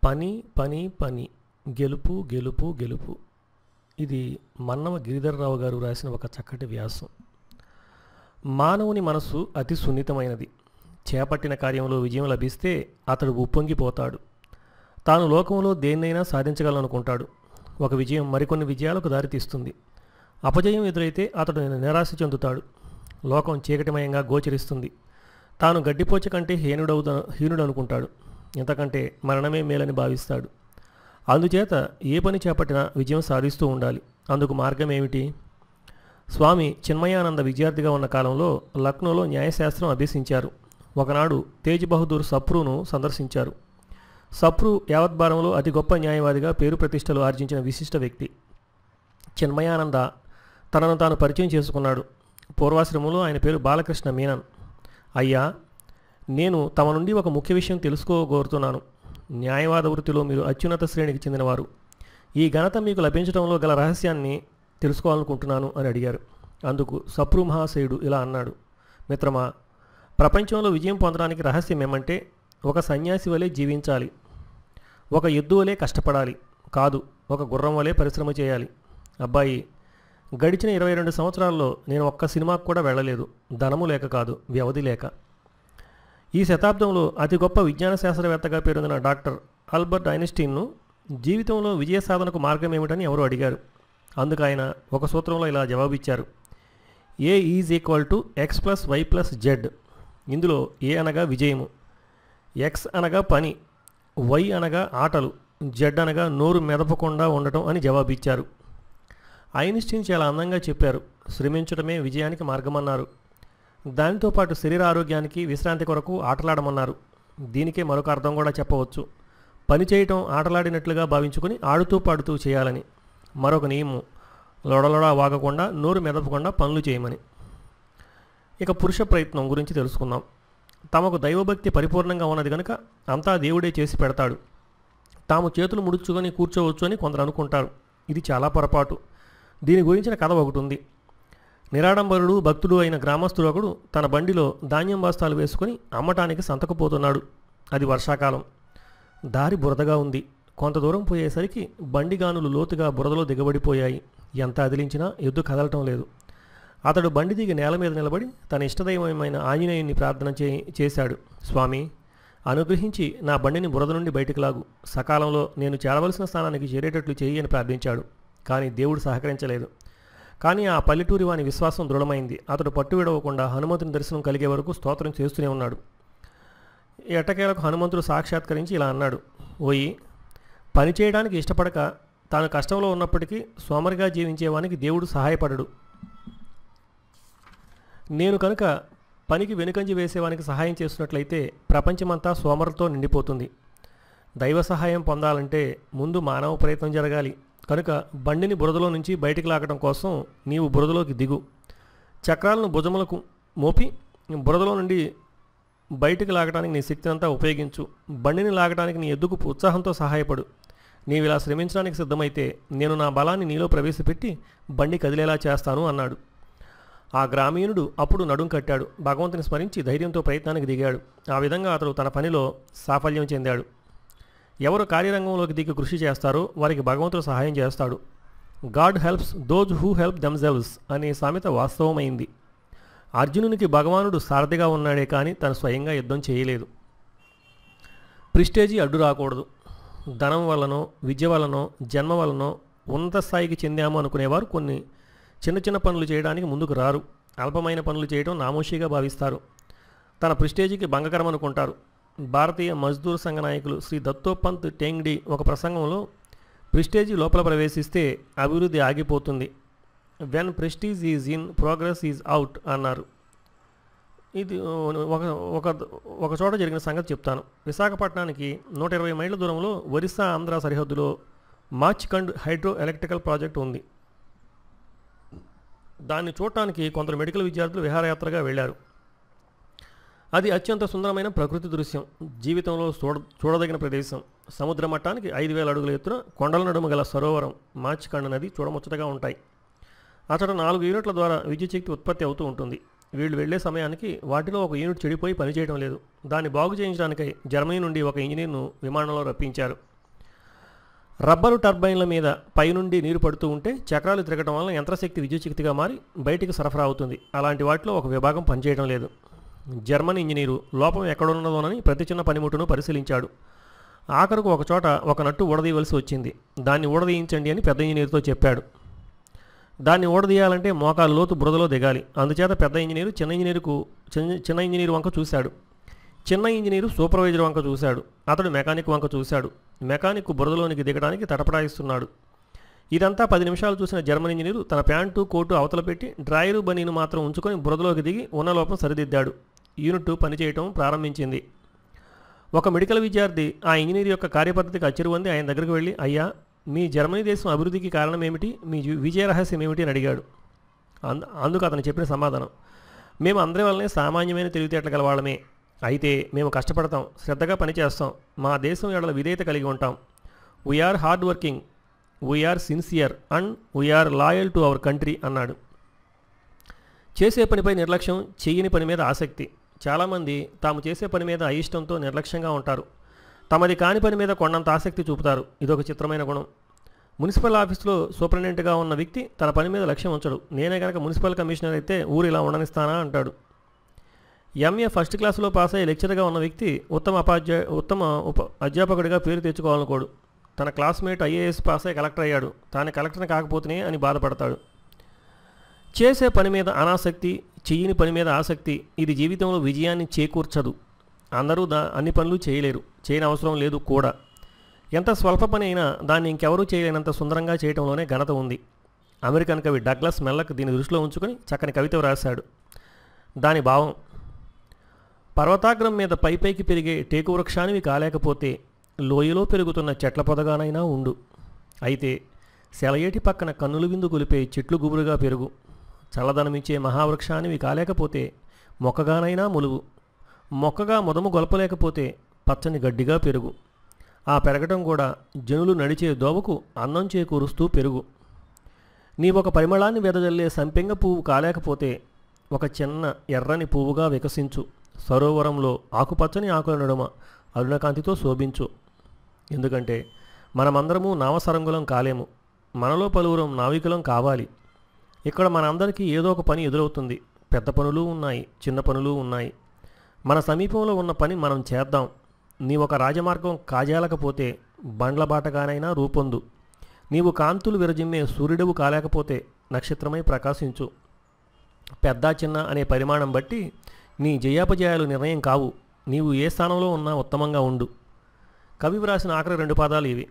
పని పని పని గెలుపు గెలుపు గెలుపు ఇది మన్నవ గిరిధర్రావు గారు రాసిన ఒక చక్కటి వ్యాసం మానవుని మనసు అతి సున్నితమైనది చేపట్టిన కార్యంలో విజయం లభిస్తే అతడు ఉప్పొంగిపోతాడు తాను లోకంలో దేన్నైనా సాధించగలనుకుంటాడు ఒక విజయం మరికొన్ని విజయాలకు దారితీస్తుంది అపజయం ఎదురైతే అతడు నిరాశ చెందుతాడు లోకం చీకటిమయంగా గోచరిస్తుంది తాను గడ్డిపోచ కంటే హీనుడవుత హీనుడు అనుకుంటాడు ఇంతకంటే మరణమే మేలని భావిస్తాడు అందుచేత ఏ పని చేపట్టినా విజయం సాధిస్తూ ఉండాలి అందుకు మార్గం ఏమిటి స్వామి చిన్మయానంద విద్యార్థిగా ఉన్న కాలంలో లక్నోలో న్యాయశాస్త్రం అభ్యసించారు ఒకనాడు తేజ్ బహదూర్ సప్రూను సందర్శించారు సప్రు యావద్భారంలో అతి గొప్ప న్యాయవాదిగా పేరు ప్రతిష్టలు ఆర్జించిన విశిష్ట వ్యక్తి చిన్మయానంద తనను తాను పరిచయం చేసుకున్నాడు పూర్వాశ్రమంలో ఆయన పేరు బాలకృష్ణ మీనన్ అయ్యా నేను తమ నుండి ఒక ముఖ్య విషయం తెలుసుకోగోరుతున్నాను న్యాయవాద వృత్తిలో మీరు అత్యున్నత శ్రేణికి చెందినవారు ఈ ఘనత మీకు లభించడంలో గల రహస్యాన్ని తెలుసుకోవాలనుకుంటున్నాను అని అడిగారు అందుకు సప్రు మహాశయుడు ఇలా అన్నాడు మిత్రమా ప్రపంచంలో విజయం పొందడానికి రహస్యం ఏమంటే ఒక సన్యాసి వలె జీవించాలి ఒక ఎద్దు వలె కష్టపడాలి కాదు ఒక గుర్రం వలె పరిశ్రమ చేయాలి అబ్బాయి గడిచిన ఇరవై రెండు సంవత్సరాల్లో నేను ఒక్క సినిమాకు కూడా వెళ్ళలేదు ధనము లేక కాదు వ్యవధి లేక ఈ శతాబ్దంలో అతి గొప్ప విజ్ఞాన శాస్త్రవేత్తగా పేరొందిన డాక్టర్ ఆల్బర్ట్ ఐన్స్టీన్ను జీవితంలో విజయ సాధనకు మార్గం ఏమిటని ఎవరు అడిగారు అందుకు ఆయన ఒక సూత్రంలో ఇలా జవాబిచ్చారు A is equal to X plus Y plus Z ఇందులో ఏ అనగా విజయము ఎక్స్ అనగా పని వై అనగా ఆటలు జెడ్ అనగా నోరు మెదపకుండా ఉండటం అని జవాబిచ్చారు ఐన్స్టీన్ చాలా అందంగా చెప్పారు శ్రమించడమే విజయానికి మార్గమన్నారు దానితో పాటు శరీర ఆరోగ్యానికి విశ్రాంతి కొరకు ఆటలాడమన్నారు దీనికే మరొక అర్థం కూడా చెప్పవచ్చు పని చేయటం ఆటలాడినట్లుగా భావించుకుని ఆడుతూ పాడుతూ చేయాలని మరొక నియమం లొడలొడ వాగకుండా నోరు మెదపకుండా పనులు చేయమని ఇక పురుష ప్రయత్నం గురించి తెలుసుకుందాం తమకు దైవభక్తి పరిపూర్ణంగా ఉన్నది కనుక అంతా దేవుడే చేసి పెడతాడు తాము చేతులు ముడుచుకొని కూర్చోవచ్చు అని కొందరు అనుకుంటారు ఇది చాలా పొరపాటు దీని గురించిన కథ ఒకటి ఉంది నిరాడంబరుడు భక్తుడు అయిన గ్రామస్తుడు ఒకడు తన బండిలో ధాన్యం బస్తాలు వేసుకుని అమ్మటానికి సంతకపోతున్నాడు అది వర్షాకాలం దారి బురదగా ఉంది కొంత దూరం పోయేసరికి బండి గానులు లోతుగా బురదలో దిగబడిపోయాయి ఎంత అదిలించినా ఎద్దు కదలటం లేదు అతడు బండి దిగి నేల మీద నిలబడి తన ఇష్టదైవమైన ఆంజనేయుని ప్రార్థన చే చేశాడు స్వామి అనుగ్రహించి నా బండిని బురద నుండి బయటకు లాగు సకాలంలో నేను చేరవలసిన స్థానానికి చేరేటట్లు చేయి అని ప్రార్థించాడు కానీ దేవుడు సహకరించలేదు కానీ ఆ పల్లెటూరి వాని విశ్వాసం దృఢమైంది అతడు పట్టు విడవకుండా హనుమంతుని దర్శనం కలిగే వరకు స్తోత్రం చేస్తూనే ఉన్నాడు ఎట్టకేలకు హనుమంతుడు సాక్షాత్కరించి ఇలా అన్నాడు ఓయి పని చేయడానికి ఇష్టపడక తాను కష్టంలో ఉన్నప్పటికీ సోమరిగా జీవించేవానికి దేవుడు సహాయపడడు నేను కనుక పనికి వెనుకంజి వేసేవానికి సహాయం చేస్తున్నట్లయితే ప్రపంచమంతా సోమరుతో నిండిపోతుంది దైవ సహాయం పొందాలంటే ముందు మానవ ప్రయత్నం జరగాలి కనుక బండిని బురదలో నుంచి బయటికి లాగడం కోసం నీవు బురదలోకి దిగు చక్రాలను భుజములకు మోపి బురదలో నుండి బయటికి లాగడానికి నీ శక్తినంతా ఉపయోగించు బండిని లాగడానికి నీ ఎద్దుకు ఉత్సాహంతో సహాయపడు నీవు ఇలా శ్రమించడానికి సిద్ధమైతే నేను నా బలాన్ని నీలో ప్రవేశపెట్టి బండి కదిలేలా చేస్తాను అన్నాడు ఆ గ్రామీణుడు అప్పుడు నడుం కట్టాడు భగవంతుని స్మరించి ధైర్యంతో ప్రయత్నానికి దిగాడు ఆ విధంగా అతడు తన పనిలో సాఫల్యం చెందాడు ఎవరు కార్యరంగంలోకి దిగి కృషి చేస్తారో వారికి భగవంతుడు సహాయం చేస్తాడు God helps those who help themselves అనే సామెత వాస్తవమైంది అర్జునునికి భగవానుడు సారథిగా ఉన్నాడే కానీ తను స్వయంగా యుద్ధం చేయలేదు ప్రిస్టేజీ అడ్డు రాకూడదు ధనం వల్లనో విద్య వల్లనో జన్మ వల్లనో ఉన్నత స్థాయికి చెందాము అనుకునేవారు కొన్ని చిన్న చిన్న పనులు చేయడానికి ముందుకు రారు అల్పమైన పనులు చేయడం నామోషిగా భావిస్తారు తన ప్రిస్టేజీకి భంగకరం అనుకుంటారు భారతీయ మజ్దూర్ సంఘ నాయకులు శ్రీ దత్తోపంత్ టెంగ్డి ఒక ప్రసంగంలో ప్రిస్టేజీ లోపల ప్రవేశిస్తే అభివృద్ధి ఆగిపోతుంది when prestige is in progress is out అన్నారు ఇది ఒక ఒక ఒక చోట జరిగిన సంగతి చెప్తాను విశాఖపట్నానికి నూట ఇరవై మైళ్ళ దూరంలో ఒరిస్సా ఆంధ్ర సరిహద్దులో మార్చ్కండ్ హైడ్రో ఎలక్ట్రికల్ ప్రాజెక్ట్ ఉంది దాన్ని చూడటానికి కొందరు మెడికల్ విద్యార్థులు విహారయాత్రగా వెళ్ళారు అది అత్యంత సుందరమైన ప్రకృతి దృశ్యం జీవితంలో చూడ చూడదగిన ప్రదేశం సముద్ర మట్టానికి ఐదు వేల అడుగుల ఎత్తున కొండల నడుమ గల సరోవరం మార్చికండ నది చూడముచ్చటగా ఉంటాయి అతడ నాలుగు యూనిట్ల ద్వారా విద్యుత్ శక్తి ఉత్పత్తి అవుతూ ఉంటుంది వీళ్ళు వెళ్లే సమయానికి వాటిలో ఒక యూనిట్ చెడిపోయి పనిచేయడం లేదు దాన్ని బాగు చేయించడానికై జర్మనీ నుండి ఒక ఇంజనీర్ను విమానంలో రప్పించారు రబ్బరు టర్బైన్ల మీద పైనుండి నీరు పడుతూ ఉంటే చక్రాలు తిరగటం వలన యంత్రశక్తి విద్యుచ్ఛక్తిగా మారి బయటికి సరఫరా అవుతుంది అలాంటి వాటిలో ఒక విభాగం పనిచేయడం లేదు జర్మన్ ఇంజనీరు లోపం ఎక్కడున్నదోనని ప్రతి చిన్న పనిముట్టును పరిశీలించాడు ఆఖరకు ఒక చోట ఒక నట్టు ఊడదీయవలసి వచ్చింది దాన్ని ఊడదీయించండి అని పెద్ద ఇంజనీర్తో చెప్పాడు దాన్ని ఊడదీయాలంటే మోకాలు లోతు బురదలో దిగాలి అందుచేత పెద్ద ఇంజనీరు చిన్న ఇంజనీరుకు చిన్న చిన్న ఇంజనీరు వంక చూశాడు చిన్న ఇంజనీరు సూపర్వైజర్ వంక చూశాడు అతడు మెకానిక్ వంక చూశాడు మెకానిక్ బురదలోనికి దిగడానికి తటపడాయిస్తున్నాడు ఇదంతా పది నిమిషాలు చూసిన జర్మన్ ఇంజనీరు తన ప్యాంటు కోటు అవతల పెట్టి డ్రాయరు బనీను మాత్రం ఉంచుకొని బురదలోకి దిగి ఉన్న లోపం సరిదిద్దాడు యూనిట్ పనిచేయటం ప్రారంభించింది ఒక మెడికల్ విద్యార్థి ఆ ఇంజనీర్ యొక్క కార్యపద్ధతికి అచ్చెరువంది ఆయన దగ్గరికి వెళ్ళి అయ్యా మీ జర్మనీ దేశం అభివృద్ధికి కారణం ఏమిటి మీ జీ- విజయ రహస్యం ఏమిటి అని అడిగాడు అంద అందుకు అతను చెప్పిన సమాధానం మేము అందరి వల్లనే సామాన్యమైన తెలివితేటలు గలవాళ్ళమే అయితే మేము కష్టపడతాం శ్రద్ధగా పనిచేస్తాం మా దేశం ఎడల విధేయత కలిగి ఉంటాం we are hard working we are sincere and we are loyal to our country అన్నాడు చేసే పనిపై నిర్లక్ష్యం చెయ్యని పని మీద ఆసక్తి చాలామంది తాము చేసే పని మీద అయిష్టంతో నిర్లక్ష్యంగా ఉంటారు తమది కాని పని మీద కొండంత ఆసక్తి చూపుతారు ఇదొక చిత్రమైన గుణం మున్సిపల్ ఆఫీసులో సూపరింటెండెంట్గా ఉన్న వ్యక్తి తన పని మీద లక్ష్యం ఉంచడు నేనే కనుక మున్సిపల్ కమిషనర్ అయితే ఊరు ఇలా ఉండనిస్తానా అంటాడు ఎంఏ ఫస్ట్ క్లాసులో పాస్ అయ్యి లెక్చర్గా ఉన్న వ్యక్తి ఉత్తమ ఉపాధ్యాయ ఉత్తమ ఉప అధ్యాపకుడిగా పేరు తెచ్చుకోవాలనుకోడు తన క్లాస్మేట్ ఐఏఎస్ పాస్ అయ్యి కలెక్టర్ అయ్యాడు తాను కలెక్టర్ కాకపోతేనే అని బాధపడతాడు చేసే పని మీద అనాసక్తి చెయ్యని పని మీద ఆసక్తి ఇది జీవితంలో విజయాన్ని చేకూర్చదు అందరూ దా అన్ని పనులు చేయలేరు చేయని అవసరం లేదు కూడా ఎంత స్వల్ప పని అయినా దాన్ని ఇంకెవరూ చేయలేనంత సుందరంగా చేయటంలోనే ఘనత ఉంది అమెరికన్ కవి డగ్లస్ మెల్లక్ దీన్ని దృష్టిలో ఉంచుకొని చక్కని కవిత వ్రాశాడు దాని భావం పర్వతాగ్రం మీద పైపైకి పెరిగే టేకు వృక్షానివి కాలేకపోతే లోయలో పెరుగుతున్న చెట్ల పొదగానైనా ఉండు అయితే సెలయేటి పక్కన కన్నులు విందు కొలిపే చెట్లు గుబురుగా పెరుగు చల్లదనమిచ్చే మహావృక్షానివి కాలేకపోతే మొక్కగానైనా ములుగు మొక్కగా మొదము గొలపలేకపోతే పచ్చని గడ్డిగా పెరుగు ఆ పెరగటం కూడా జనులు నడిచే దోవకు అన్నం చేకూరుస్తూ పెరుగు నీవొక పరిమళాన్ని వెదజల్లే సంపెంగ పువ్వు కాలేకపోతే ఒక చిన్న ఎర్రని పువ్వుగా వికసించు సరోవరంలో ఆకుపచ్చని ఆకుల నడుమ అరుణకాంతితో శోభించు ఎందుకంటే మనమందరము నావసరంగులం కాలేము మనలో పలువురం నావికులం కావాలి ఇక్కడ మనందరికీ ఏదో ఒక పని ఎదురవుతుంది పెద్ద పనులు ఉన్నాయి చిన్న పనులు ఉన్నాయి మన సమీపంలో ఉన్న పని మనం చేద్దాం నీ ఒక రాజమార్గం కాజాలకపోతే బండ్ల బాటగానైనా రూపొందు నీవు కాంతులు విరజిమ్మే సూర్యుడవు కాలేకపోతే నక్షత్రమై ప్రకాశించు పెద్ద చిన్న అనే పరిమాణం బట్టి నీ జయాపజయాలు నిర్ణయం కావు నీవు ఏ స్థానంలో ఉన్నా ఉత్తమంగా ఉండు కవి వ్రాసిన ఆఖరి రెండు పదాలు ఇవి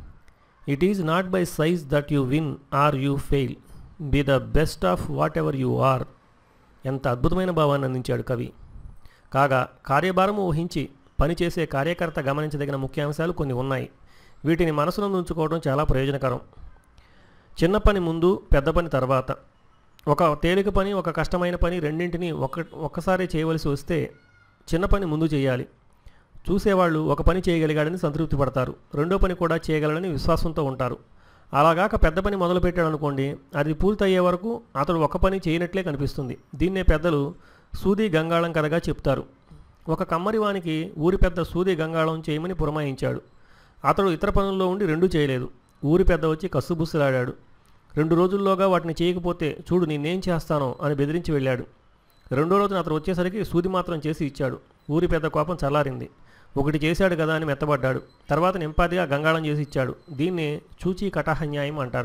it is not by size that you win or you fail be the best of whatever you are ఎంత అద్భుతమైన భావాన్ని అందించాడు కవి కాగా కార్యభారము ఊహించి పనిచేసే కార్యకర్త గమనించదగిన ముఖ్యాంశాలు కొన్ని ఉన్నాయి వీటిని మనసులో ఉంచుకోవడం చాలా ప్రయోజనకరం చిన్న పని ముందు పెద్ద పని తర్వాత ఒక తేలిక పని ఒక కష్టమైన పని రెండింటిని ఒక ఒక్కసారి చేయవలసి వస్తే చిన్న పని ముందు చేయాలి చూసేవాళ్ళు ఒక పని చేయగలిగాడని సంతృప్తి పడతారు రెండో పని కూడా చేయగలడని విశ్వాసంతో ఉంటారు అలాగాక పెద్ద పని మొదలుపెట్టాడు అనుకోండి అది పూర్తయ్యే వరకు అతడు ఒక పని చేయనట్లే కనిపిస్తుంది దీన్నే పెద్దలు సూది గంగాళం కథగా చెప్తారు ఒక కమ్మరివానికి ఊరి పెద్ద సూది గంగాళం చేయమని పురమాయించాడు అతడు ఇతర పనుల్లో ఉండి రెండూ చేయలేదు ఊరి పెద్ద వచ్చి కస్సుబుస్సులాడాడు రెండు రోజుల్లోగా వాటిని చేయకపోతే చూడు నేనేం చేస్తానో అని బెదిరించి వెళ్ళాడు రెండో రోజున అతను వచ్చేసరికి సూది మాత్రం చేసి ఇచ్చాడు ఊరి పెద్ద కోపం చల్లారింది ఒకటి చేశాడు కదా అని మెత్తబడ్డాడు తర్వాత నింపాదిగా గంగాళం చేసి ఇచ్చాడు దీన్నే చూచి కటాహన్యాయం అంటారు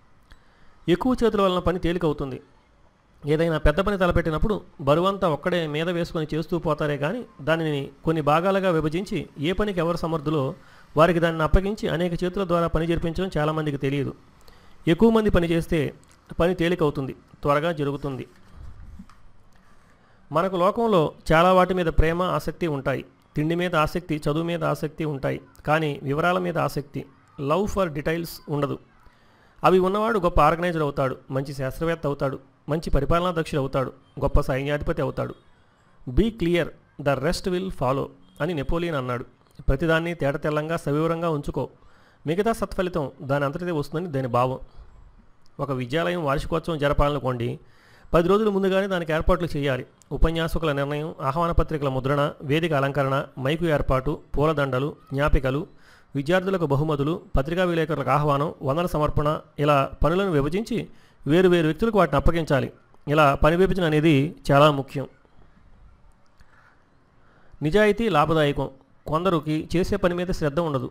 ఎక్కువ చేతుల వలన పని తేలికవుతుంది ఏదైనా పెద్ద పని తలపెట్టినప్పుడు బరువంతా ఒక్కడే మీద వేసుకొని చేస్తూ పోతారే కానీ దానిని కొన్ని భాగాలుగా విభజించి ఏ పనికి ఎవరు సమర్థులో వారికి దాన్ని అప్పగించి అనేక చేతుల ద్వారా పని జరిపించడం చాలామందికి తెలియదు ఎక్కువ మంది పని చేస్తే పని తేలికవుతుంది త్వరగా జరుగుతుంది మనకు లోకంలో చాలా వాటి మీద ప్రేమ ఆసక్తి ఉంటాయి తిండి మీద ఆసక్తి చదువు మీద ఆసక్తి ఉంటాయి కానీ వివరాల మీద ఆసక్తి లవ్ ఫర్ డీటెయిల్స్ ఉండదు అవి ఉన్నవాడు గొప్ప ఆర్గనైజర్ అవుతాడు మంచి శాస్త్రవేత్త అవుతాడు మంచి పరిపాలనా దక్షుడు అవుతాడు గొప్ప సైన్యాధిపతి అవుతాడు be clear the rest will follow అని నెపోలియన్ అన్నాడు ప్రతిదాన్ని తేట తెల్లంగా సవివరంగా ఉంచుకో మిగతా సత్ఫలితం దాని అంతటిదే వస్తుందని దాని భావం ఒక విద్యాలయం వార్షికోత్సవం జరపాలనుకోండి పది రోజుల ముందుగానే దానికి ఏర్పాట్లు చేయాలి ఉపన్యాసకుల నిర్ణయం ఆహ్వాన పత్రికల ముద్రణ వేదిక అలంకరణ మైకు ఏర్పాటు పూలదండలు జ్ఞాపికలు విద్యార్థులకు బహుమతులు పత్రికా విలేకరులకు ఆహ్వానం వందన సమర్పణ ఇలా పనులను విభజించి వేరు వేరు వ్యక్తులకు వాటిని అప్పగించాలి ఇలా పని విభజన అనేది చాలా ముఖ్యం నిజాయితీ లాభదాయకం కొందరికి చేసే పని మీద శ్రద్ధ ఉండదు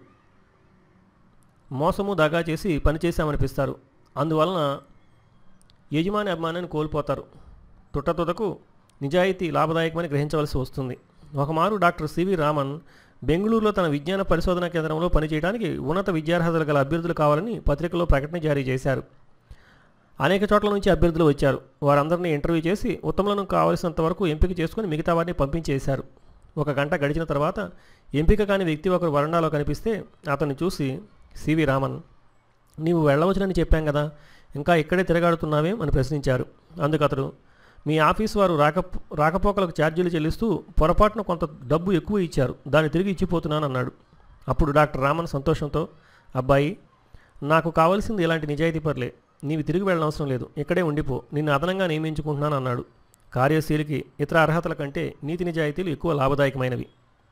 మోసము దగా చేసి పని చేశామనిపిస్తారు అందువలన యజమాని అభిమానాన్ని కోల్పోతారు తుట్టతుదకు నిజాయితీ లాభదాయకమని గ్రహించవలసి వస్తుంది ఒకమారు డాక్టర్ సివి రామన్ బెంగళూరులో తన విజ్ఞాన పరిశోధన కేంద్రంలో పనిచేయడానికి ఉన్నత విద్యార్హతలు గల అభ్యర్థులు కావాలని పత్రికలో ప్రకటన జారీ చేశారు అనేక చోట్ల నుంచి అభ్యర్థులు వచ్చారు వారందరినీ ఇంటర్వ్యూ చేసి ఉత్తములను కావలసినంత వరకు ఎంపిక చేసుకుని మిగతా వారిని పంపించేశారు ఒక గంట గడిచిన తర్వాత ఎంపిక కాని వ్యక్తి ఒకరు వరండాలో కనిపిస్తే అతన్ని చూసి సివి రామన్ నీవు వెళ్ళవచ్చునని చెప్పాం కదా ఇంకా ఇక్కడే తిరగాడుతున్నావేం అని ప్రశ్నించారు అందుకు అతడు మీ ఆఫీస్ వారు రాక రాకపోకలకు ఛార్జీలు చెల్లిస్తూ పొరపాటున కొంత డబ్బు ఎక్కువ ఇచ్చారు దాన్ని తిరిగి ఇచ్చిపోతున్నాను అన్నాడు అప్పుడు డాక్టర్ రామన్ సంతోషంతో అబ్బాయి నాకు కావలసింది ఇలాంటి నిజాయితీ పర్లే నీవు తిరిగి వెళ్ళనవసరం లేదు ఇక్కడే ఉండిపో నిన్ను అదనంగా నియమించుకుంటున్నాను అన్నాడు కార్యశీలికి ఇతర అర్హతల కంటే నీతి నిజాయితీలు ఎక్కువ లాభదాయకమైనవి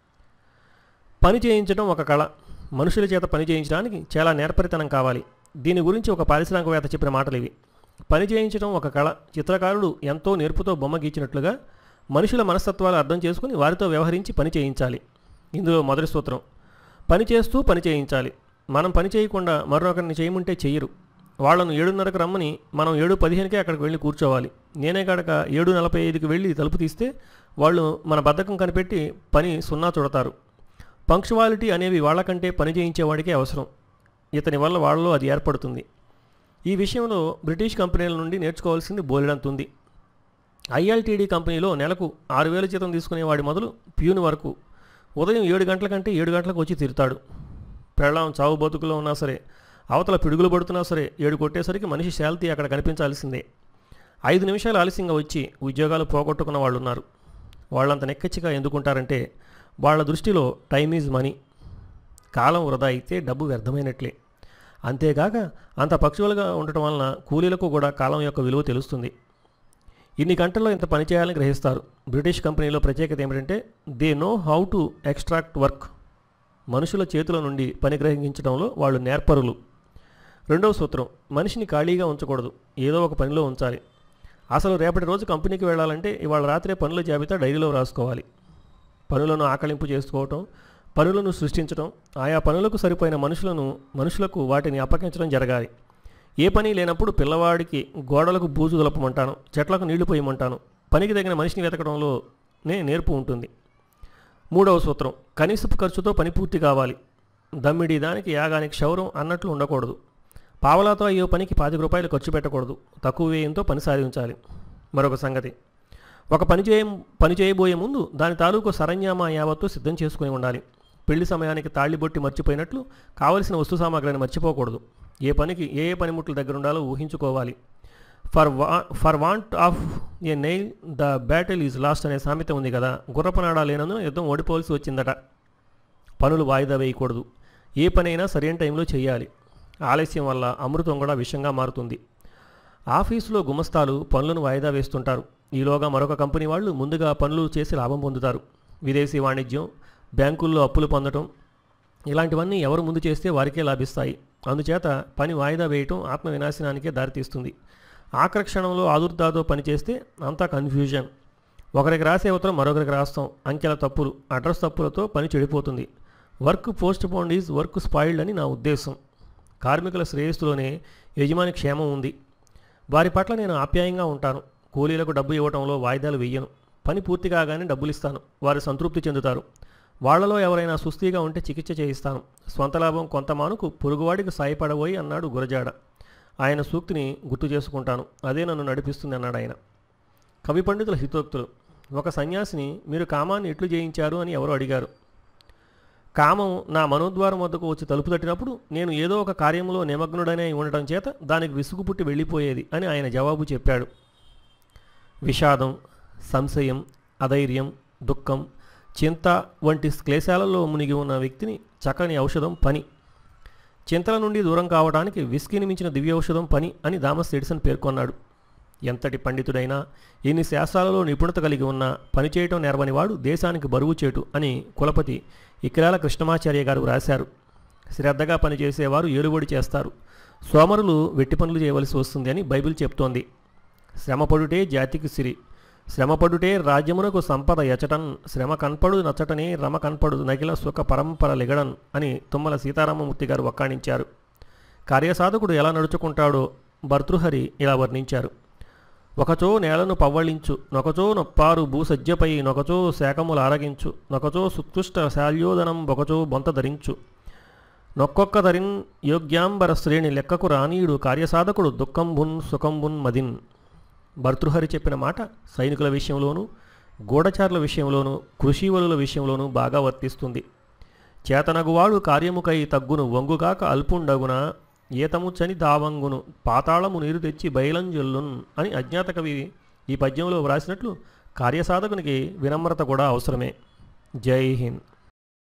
పని చేయించడం ఒక కళ మనుషుల చేత పని చేయించడానికి చాలా నేర్పరితనం కావాలి దీని గురించి ఒక పారిశ్రామికవేత్త చెప్పిన మాటలు ఇవి పని చేయించడం ఒక కళ చిత్రకారుడు ఎంతో నేర్పుతో బొమ్మ గీచినట్లుగా మనుషుల మనస్తత్వాలు అర్థం చేసుకుని వారితో వ్యవహరించి పని చేయించాలి ఇందులో మొదటి సూత్రం పని చేస్తూ పని చేయించాలి మనం పని చేయకుండా మరొకరిని చేయమంటే చెయ్యరు వాళ్ళను ఏడున్నరకు రమ్మని మనం ఏడు పదిహేనుకే అక్కడికి వెళ్ళి కూర్చోవాలి నేనే కాడక ఏడు నలభై ఐదుకి వెళ్ళి తలుపు తీస్తే వాళ్ళు మన బద్ధకం కనిపెట్టి పని సున్నా చూడతారు పంక్చువాలిటీ అనేవి వాళ్ళకంటే పని చేయించేవాడికే అవసరం ఇతని వల్ల వాళ్ళలో అది ఏర్పడుతుంది ఈ విషయంలో బ్రిటిష్ కంపెనీల నుండి నేర్చుకోవాల్సింది బోలెడంతుంది ఐఎల్టీడీ కంపెనీలో నెలకు ఆరు వేల జీతం తీసుకునేవాడి మొదలు ప్యూన్ వరకు ఉదయం ఏడు గంటల కంటే ఏడు గంటలకు వచ్చి తిరుతాడు పెళ్ళాం చావు బతుకులో ఉన్నా సరే అవతల పిడుగులు పడుతున్నా సరే ఏడు కొట్టేసరికి మనిషి శాల్తీ అక్కడ కనిపించాల్సిందే ఐదు నిమిషాలు ఆలస్యంగా వచ్చి ఉద్యోగాలు పోగొట్టుకున్న వాళ్ళు ఉన్నారు వాళ్ళంత నెక్కచ్చిగా ఎందుకుంటారంటే వాళ్ళ దృష్టిలో టైమ్ ఈజ్ మనీ కాలం వృధా అయితే డబ్బు వ్యర్థమైనట్లే అంతేగాక అంత పక్షులుగా ఉండటం వలన కూలీలకు కూడా కాలం యొక్క విలువ తెలుస్తుంది ఇన్ని గంటల్లో ఇంత పని చేయాలని గ్రహిస్తారు బ్రిటిష్ కంపెనీలో ప్రత్యేకత ఏమిటంటే they know how to extract work మనుషుల చేతుల నుండి పని గ్రహించడంలో వాళ్ళు నేర్పరులు రెండవ సూత్రం మనిషిని ఖాళీగా ఉంచకూడదు ఏదో ఒక పనిలో ఉంచాలి అసలు రేపటి రోజు కంపెనీకి వెళ్ళాలంటే ఇవాళ రాత్రే పనుల జాబితా డైరీలో రాసుకోవాలి పనులను ఆకలింపు చేసుకోవటం పనులను సృష్టించడం ఆయా పనులకు సరిపోయిన మనుషులను మనుషులకు వాటిని అప్పగించడం జరగాలి ఏ పని లేనప్పుడు పిల్లవాడికి గోడలకు బూజు దులపమంటాను చెట్లకు నీళ్లు పోయమంటాను పనికి తగిన మనిషిని వెతకడంలోనే నేర్పు ఉంటుంది మూడవ సూత్రం కనీసపు ఖర్చుతో పని పూర్తి కావాలి దమ్మిడి దానికి యాగానికి క్షౌరం అన్నట్లు ఉండకూడదు పావలాతో అయ్యో పనికి పాతిక రూపాయలు ఖర్చు పెట్టకూడదు తక్కువ వ్యయంతో పని సాధించాలి మరొక సంగతి ఒక పని చేయ పని చేయబోయే ముందు దాని తాలూకు సరంజామా యావత్తు సిద్ధం చేసుకుని ఉండాలి పెళ్లి సమయానికి తాళిబొట్టి మర్చిపోయినట్లు కావలసిన వస్తు సామాగ్రిని మర్చిపోకూడదు ఏ పనికి ఏ ఏ పనిముట్ల దగ్గర ఉండాలో ఊహించుకోవాలి ఫర్ వా for want of a nail the battle is lost అనే సామెత ఉంది కదా గుర్రపనాడా లేనందున యుద్ధం ఓడిపోవాల్సి వచ్చిందట పనులు వాయిదా వేయకూడదు ఏ పనైనా సరైన టైంలో చేయాలి ఆలస్యం వల్ల అమృతం కూడా విషంగా మారుతుంది ఆఫీసులో గుమస్తాలు పనులను వాయిదా వేస్తుంటారు ఈలోగా మరొక కంపెనీ వాళ్ళు ముందుగా పనులు చేసి లాభం పొందుతారు విదేశీ వాణిజ్యం బ్యాంకుల్లో అప్పులు పొందటం ఇలాంటివన్నీ ఎవరు ముందు చేస్తే వారికే లాభిస్తాయి అందుచేత పని వాయిదా వేయటం ఆత్మ వినాశనానికే దారితీస్తుంది ఆఖరి క్షణంలో ఆదుర్దాతో పనిచేస్తే అంతా కన్ఫ్యూజన్ ఒకరికి రాసే ఉత్తరం మరొకరికి రాస్తాం అంకెల తప్పులు అడ్రస్ తప్పులతో పని చెడిపోతుంది work postponed is work spoiled అని నా ఉద్దేశం కార్మికుల శ్రేయస్సులోనే యజమాని క్షేమం ఉంది వారి పట్ల నేను ఆప్యాయంగా ఉంటాను కూలీలకు డబ్బు ఇవ్వటంలో వాయిదాలు వెయ్యను పని పూర్తి కాగానే డబ్బులు ఇస్తాను వారు సంతృప్తి చెందుతారు వాళ్లలో ఎవరైనా సుస్థిగా ఉంటే చికిత్స చేయిస్తాను స్వంత లాభం కొంత మానుకు పొరుగువాడికి సాయపడబోయి అన్నాడు గురజాడ ఆయన సూక్తిని గుర్తు చేసుకుంటాను అదే నన్ను నడిపిస్తుంది అన్నాడు ఆయన కవి పండితుల హితోక్తులు ఒక సన్యాసిని మీరు కామాన్ని ఎట్లు జయించారు అని ఎవరో అడిగారు కామం నా మనోద్వారం వద్దకు వచ్చి తలుపు తట్టినప్పుడు నేను ఏదో ఒక కార్యంలో నిమగ్నుడనే ఉండటం చేత దానికి విసుగు పుట్టి వెళ్ళిపోయేది అని ఆయన జవాబు చెప్పాడు విషాదం సంశయం అధైర్యం దుఃఖం చింత వంటి క్లేశాలలో మునిగి ఉన్న వ్యక్తిని చక్కని ఔషధం పని చింతల నుండి దూరం కావడానికి విస్కీని మించిన దివ్య ఔషధం పని అని థామస్ ఎడిసన్ పేర్కొన్నాడు ఎంతటి పండితుడైనా ఎన్ని శాస్త్రాలలో నిపుణత కలిగి ఉన్నా పనిచేయటం నేర్వని వాడు దేశానికి బరువు చేటు అని కులపతి ఇక్రాల కృష్ణమాచార్య గారు రాశారు శ్రద్ధగా పనిచేసేవారు ఏలుబడి చేస్తారు సోమరులు వెట్టి పనులు చేయవలసి వస్తుంది అని బైబిల్ చెప్తోంది శ్రమపడుటే జాతికి సిరి శ్రమపడుటే రాజ్యమునకు సంపద ఎచటన్ శ్రమ కనపడు నచ్చటనే రమ కనపడు నగిల సుఖ పరంపర లిగడన్ అని తుమ్మల సీతారామమూర్తి గారు వక్కాణించారు కార్యసాధకుడు ఎలా నడుచుకుంటాడో భర్తృహరి ఇలా వర్ణించారు ఒకచో నేలను పవ్వళించు నొకచో నొప్పారు భూసజ్జపై నొకచో శాఖములు ఆరగించు నొకచో సుత్కృష్ట శాల్యోదనం ఒకచో బొంత ధరించు నొక్కొక్క ధరిన్ యోగ్యాంబర శ్రేణి లెక్కకు రానీయుడు కార్యసాధకుడు దుఃఖంబున్ సుఖంబున్ మదిన్ భర్తృహరి చెప్పిన మాట సైనికుల విషయంలోనూ గూఢచారుల విషయంలోనూ కృషివలుల విషయంలోనూ బాగా వర్తిస్తుంది చేతనగువాడు కార్యముకై తగ్గును వంగుగాక అల్పుండగున ఈతము చని దావంగును పాతాళము నీరు తెచ్చి బయలంజొల్లున్ అని అజ్ఞాత కవి ఈ పద్యంలో వ్రాసినట్లు కార్యసాధకునికి వినమ్రత కూడా అవసరమే జై హింద్